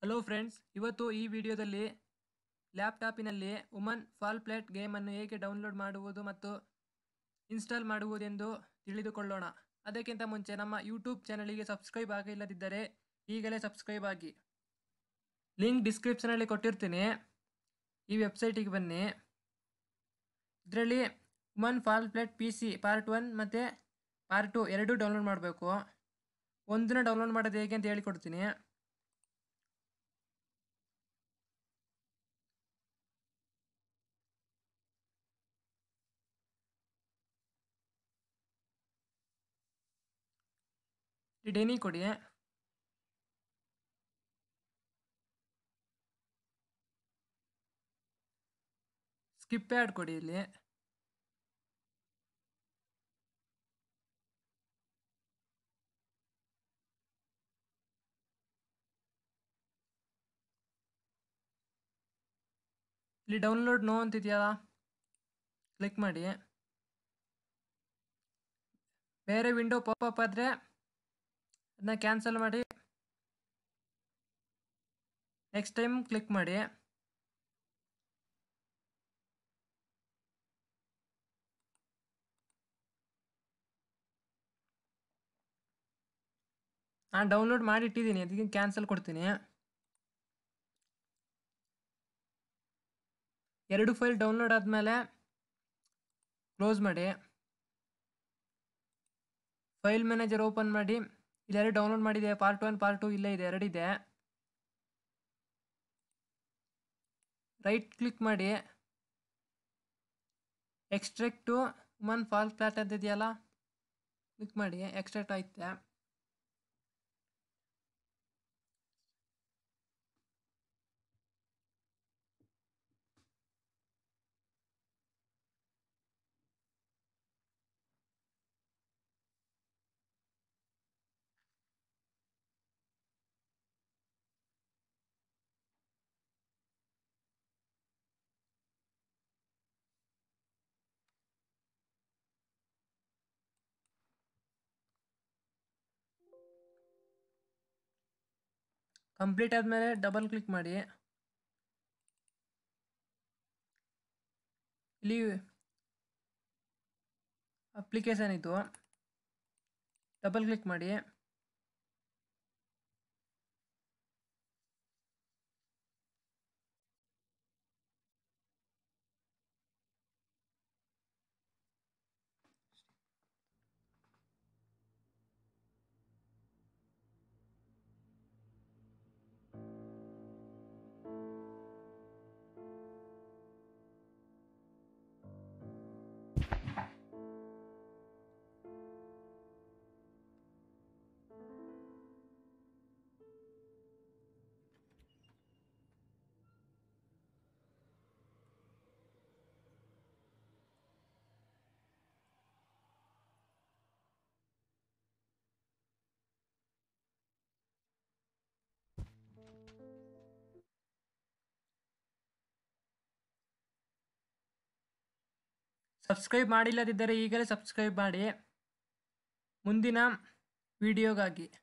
hello friends ಇವತ್ತು ಈ ವಿಡಿಯೋದಲ್ಲಿ ಲ್ಯಾಪ್ಟಾಪಿನಲ್ಲಿ ಉಮನ್ ಫಾಲ್ ಪ್ಲೇಟ್ ಗೇಮನ್ನು ಹೇಗೆ ಡೌನ್ಲೋಡ್ ಮಾಡುವುದು ಮತ್ತು ಇನ್ಸ್ಟಾಲ್ ಮಾಡುವುದೆಂದು ತಿಳಿದುಕೊಳ್ಳೋಣ ಅದಕ್ಕಿಂತ ಮುಂಚೆ ನಮ್ಮ ಯೂಟ್ಯೂಬ್ ಚಾನಲಿಗೆ ಸಬ್ಸ್ಕ್ರೈಬ್ ಆಗಿಲ್ಲದಿದ್ದರೆ ಈಗಲೇ ಸಬ್ಸ್ಕ್ರೈಬ್ ಆಗಿ ಲಿಂಕ್ ಡಿಸ್ಕ್ರಿಪ್ಷನಲ್ಲಿ ಕೊಟ್ಟಿರ್ತೀನಿ ಈ ವೆಬ್ಸೈಟಿಗೆ ಬನ್ನಿ ಇದರಲ್ಲಿ woman fall plate P C part one ಮತ್ತು ಪಾರ್ಟ್ ಟು ಎರಡೂ ಡೌನ್ಲೋಡ್ ಮಾಡಬೇಕು ಒಂದನ್ನ ಡೌನ್ಲೋಡ್ ಮಾಡೋದು ಹೇಗೆ ಅಂತ ಹೇಳಿಕೊಡ್ತೀನಿ ಡೆನಿ ಕೊಡಿ ಸ್ಕಿಪ್ ಪ್ಯಾಡ್ ಕೊಡಿ ಇಲ್ಲಿ ಇಲ್ಲಿ ಡೌನ್ಲೋಡ್ ನೋ ಅಂತಿದೆಯಲ್ಲ ಕ್ಲಿಕ್ ಮಾಡಿ ಬೇರೆ ವಿಂಡೋ ಪಾಪಪ್ ಆದರೆ ಅದನ್ನ ಕ್ಯಾನ್ಸಲ್ ಮಾಡಿ ನೆಕ್ಸ್ಟ್ ಟೈಮ್ ಕ್ಲಿಕ್ ಮಾಡಿ ನಾನು ಡೌನ್ಲೋಡ್ ಮಾಡಿ ಇಟ್ಟಿದ್ದೀನಿ ಅದಕ್ಕೆ ಕ್ಯಾನ್ಸಲ್ ಕೊಡ್ತೀನಿ ಎರಡು ಫೈಲ್ ಡೌನ್ಲೋಡ್ ಆದಮೇಲೆ ಕ್ಲೋಸ್ ಮಾಡಿ ಫೈಲ್ ಮ್ಯಾನೇಜರ್ ಓಪನ್ ಮಾಡಿ ಇಲ್ಲೆರಡು ಡೌನ್ಲೋಡ್ ಮಾಡಿದೆ ಪಾರ್ಟ್ ಒನ್ ಪಾರ್ಟ್ ಟು ಇಲ್ಲೇ ಇದೆ ಎರಡಿದೆ ರೈಟ್ ಕ್ಲಿಕ್ ಮಾಡಿ ಎಕ್ಸ್ಟ್ರಾಕ್ಟು ಉಮನ್ ಫಾಲ್ ಪ್ಲಾಟ್ ಅಂತ ಇದೆಯಲ್ಲ ಕ್ಲಿಕ್ ಮಾಡಿ ಎಕ್ಸ್ಟ್ರಾಕ್ಟ್ ಆಯ್ತೆ ಕಂಪ್ಲೀಟ್ ಆದಮೇಲೆ ಡಬಲ್ ಕ್ಲಿಕ್ ಮಾಡಿ ಇಲ್ಲಿ ಅಪ್ಲಿಕೇಶನ್ ಇದು ಡಬಲ್ ಕ್ಲಿಕ್ ಮಾಡಿ ಸಬ್ಸ್ಕ್ರೈಬ್ ಮಾಡಿಲ್ಲದಿದ್ದರೆ ಈಗಲೇ ಸಬ್ಸ್ಕ್ರೈಬ್ ಮಾಡಿ ಮುಂದಿನ ವಿಡಿಯೋಗಾಗಿ